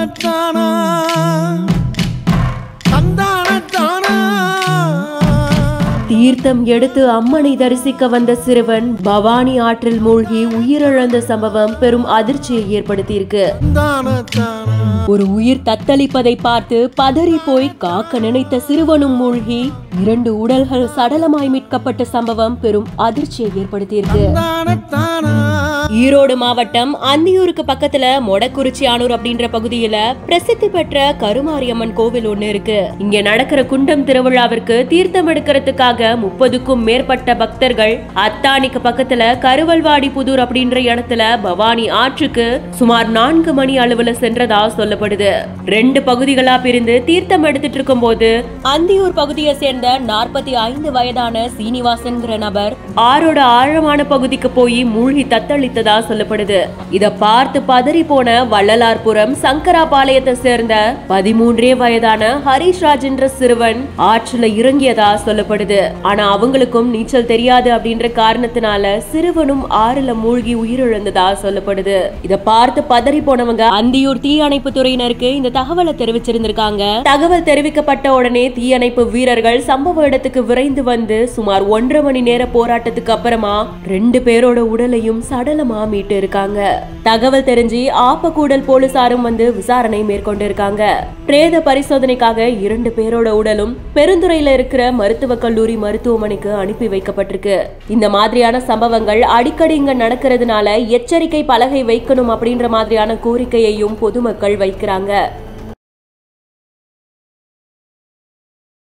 தானா தந்தான தானா தீர்த்தம் எடுத்து அம்மனை தரிசிக்க வந்த சிறுவன் பவானி ஆற்றில் மூழ்கி உயிரிழந்த சம்பவம் பெரும் அதிர்ச்சியை ஏற்படுத்தியிருக்கு தான தானா ஒரு உயிர் தத்தளிப்பதை பார்த்து பதறி போய் காக்க நினைத்த சிறுவனும் மூழ்கி இரண்டு உடல்கள் சடலமாய் மீட்கப்பட்ட சம்பவம் பெரும் அதிர்ச்சியை ஏற்படுத்தியிருக்கு தான தானா ஈரோடு மாவட்டம் அந்தியூருக்கு பக்கத்துல மொடக்குறிச்சி ஆனூர் அப்படின்ற பகுதியில பிரசித்தி பெற்ற கருமாரியம்மன் கோவில் ஒண்ணு இருக்கு இங்க நடக்கிற குண்டம் திருவிழாவிற்கு தீர்த்தம் எடுக்கிறதுக்காக முப்பதுக்கும் மேற்பட்ட பக்தர்கள் அத்தானிக்கு பக்கத்துல கருவல்வாடி புதூர் அப்படின்ற இடத்துல பவானி ஆற்றுக்கு சுமார் நான்கு மணி அளவுல சென்றதா சொல்லப்படுது ரெண்டு பகுதிகளா பிரிந்து தீர்த்தம் எடுத்துட்டு இருக்கும் போது அந்தியூர் பகுதியை சேர்ந்த நாற்பத்தி ஐந்து வயதான சீனிவாசன்கிற நபர் ஆறோட ஆழமான பகுதிக்கு போய் மூழ்கி தத்தளித்ததா சொல்லப்படுது இத பார்த்து பதறி போன வள்ளலார்புரம் சங்கராபாளையத்தை சேர்ந்த பதிமூன்றே வயதான ஹரிஷ் ராஜ் என்ற சிறுவன் ஆற்றுல இறங்கியதா சொல்லப்படுது ஆனா அவங்களுக்கும் நீச்சல் தெரியாது அப்படின்ற காரணத்தினால சிறுவனும் ஆறுல மூழ்கி உயிரிழந்ததா சொல்லப்படுது இத பார்த்து பதறி போனவங்க அந்தியூர் தீயணைப்பு துறையினருக்கு இந்த தகவலை தெரிவிச்சிருந்திருக்காங்க தகவல் தெரிவிக்கப்பட்ட உடனே தீயணைப்பு வீரர்கள் சம்பவ இடத்துக்கு விரைந்து வந்து சுமார் ஒன்றரை மணி நேர போராட்டத்துக்கு அப்புறமா ரெண்டு பேரோட உடலையும் சடலமா மீட்டு இருக்காங்க தகவல் தெரிஞ்சு ஆப்பக்கூடல் போலீசாரும் வந்து விசாரணை மேற்கொண்டு இருக்காங்க பிரேத பரிசோதனைக்காக இரண்டு பேரோட உடலும் பெருந்துறையில இருக்கிற மருத்துவக் கல்லூரி மருத்துவமனைக்கு அனுப்பி வைக்கப்பட்டிருக்கு இந்த மாதிரியான சம்பவங்கள் அடிக்கடி இங்க நடக்கிறதுனால எச்சரிக்கை பலகை வைக்கணும் அப்படின்ற மாதிரியான கோரிக்கையையும் பொதுமக்கள் வைக்கிறாங்க